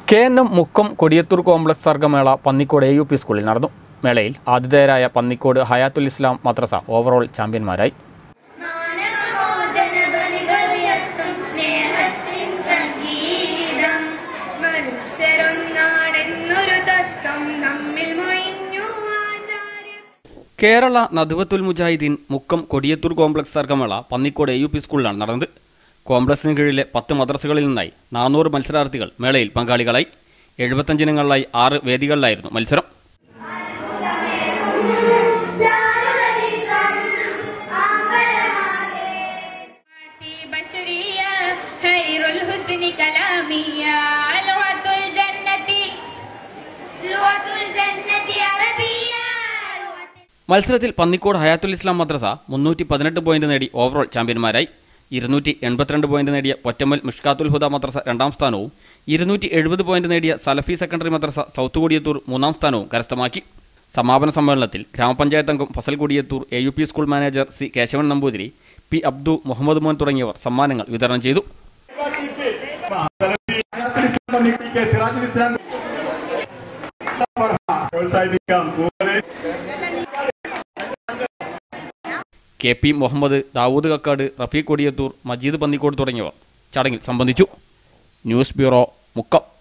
K N M Mukkam Kodiyathur complex സർഗമേള Pannikode A U P സ്കൂളിൽ നടന്നു മേളയിൽ ആതിഥേയരായ പന്നിക്കോട് ഹയാത്തുൽ ഇസ്ലാം മദ്രസ ഓവറോൾ ചാമ്പ്യന്മാരായി മാനവമോചനധ്വനികളുയർത്തും സ്നേഹത്തിൻ സംഗീതം മനുഷ്യരൊന്നാടെന്നൊരു തത്വം നമ്മിൽ മൊഴിഞ്ഞു ആചാര്യം കേരള നദ്വത്തുൽ മുജാഹിദീൻ മുക്കം കൊടിയത്തൂർ കോംപ്ലക്സ് സർഗമേള പന്നിക്കോട് എ യു പി സ്കൂളിലാണ് നടന്നത് കോംപ്ലക്സിന് കീഴിലെ പത്ത് മദ്രസകളിൽ നിന്നായി നാനൂറ് മത്സരാർത്ഥികൾ മേളയിൽ പങ്കാളികളായി എഴുപത്തഞ്ചിനങ്ങളിലായി ആറ് വേദികളിലായിരുന്നു മത്സരം بشرية خير الحسن كلامية لغة الجنة لغة الجنة عربية മത്സരത്തിൽ പന്നിക്കോട് ഹയാത്തുൽ ഇസ്ലാം മദ്രസ മുന്നൂറ്റി പതിനെട്ട് പോയിന്റ് നേടി ഓവറോൾ ചാമ്പ്യന്മാരായി ഇരുന്നൂറ്റി എൺപത്തിരണ്ട് പോയിന്റ് നേടിയ പൊറ്റമ്മൽ മുഷ്കാത്തുൽ ഹുദ മദ്രസ രണ്ടാം സ്ഥാനവും ഇരുന്നൂറ്റി എഴുപത് പോയിന്റ് നേടിയ സലഫി സെക്കൻഡറി മദ്രസ സൗത്ത് കൊടിയത്തൂർ മൂന്നാം സ്ഥാനവും കരസ്ഥമാക്കി സമാപന സമ്മേളനത്തിൽ ഗ്രാമപഞ്ചായത്ത് അംഗം Fasal Kodiyathur A U P school manager C Keshavan Namboothiri P Abdu Muhammad Mon തുടങ്ങിയവർ സമ്മാനങ്ങൾ വിതരണം ചെയ്തു സിറാജുൽ ഇസ്ലാം പ്രോത്സാഹിപ്പിക്കാം പോലെ കെ പി മുഹമ്മദ് ദാവൂദ് കക്കാട് റഫീഖ് കൊടിയത്തൂർ മജീദ് പന്നിക്കോട് തുടങ്ങിയവർ ചടങ്ങിൽ സംബന്ധിച്ചു ന്യൂസ് ബ്യൂറോ മുക്കം